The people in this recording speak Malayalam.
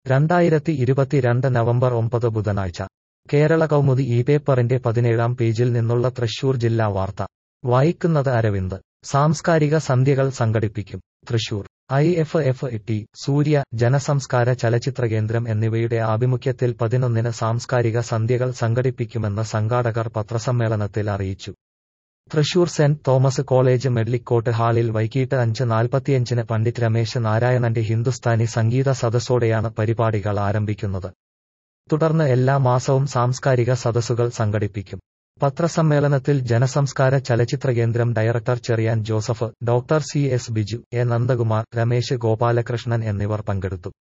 രണ്ടായിരത്തി ഇരുപത്തിരണ്ട് നവംബർ ഒമ്പത് ബുധനാഴ്ച കേരള കൗമുദി ഈ പേപ്പറിന്റെ പതിനേഴാം പേജിൽ നിന്നുള്ള തൃശൂർ ജില്ലാ വാർത്ത വായിക്കുന്നത് അരവിന്ദ് സാംസ്കാരിക സന്ധ്യകൾ സംഘടിപ്പിക്കും Thrissur I F F T Surya ജനസംസ്കാര ചലച്ചിത്ര കേന്ദ്രം എന്നിവയുടെ ആഭിമുഖ്യത്തിൽ പതിനൊന്നിന് സാംസ്കാരിക സന്ധ്യകൾ സംഘടിപ്പിക്കുമെന്ന് സംഘാടകർ പത്രസമ്മേളനത്തിൽ അറിയിച്ചു Thrissur saint Thomas college Medlycott ഹാളിൽ വൈകിട്ട് അഞ്ച് നാൽപ്പത്തിയഞ്ചിന് പണ്ഡിറ്റ് രമേശ് നാരായണന്റെ ഹിന്ദുസ്ഥാനി സംഗീത സദസ്സോടെയാണ് പരിപാടികൾ ആരംഭിക്കുന്നത് തുടർന്ന് എല്ലാ മാസവും സാംസ്കാരിക സദസ്സുകൾ സംഘടിപ്പിക്കും പത്രസമ്മേളനത്തിൽ ജനസംസ്കാര ചലച്ചിത്ര കേന്ദ്രം director Cherian Joseph doctor C S Biju A Nandakumar Ramesh Gopalakrishnan എന്നിവർ പങ്കെടുത്തു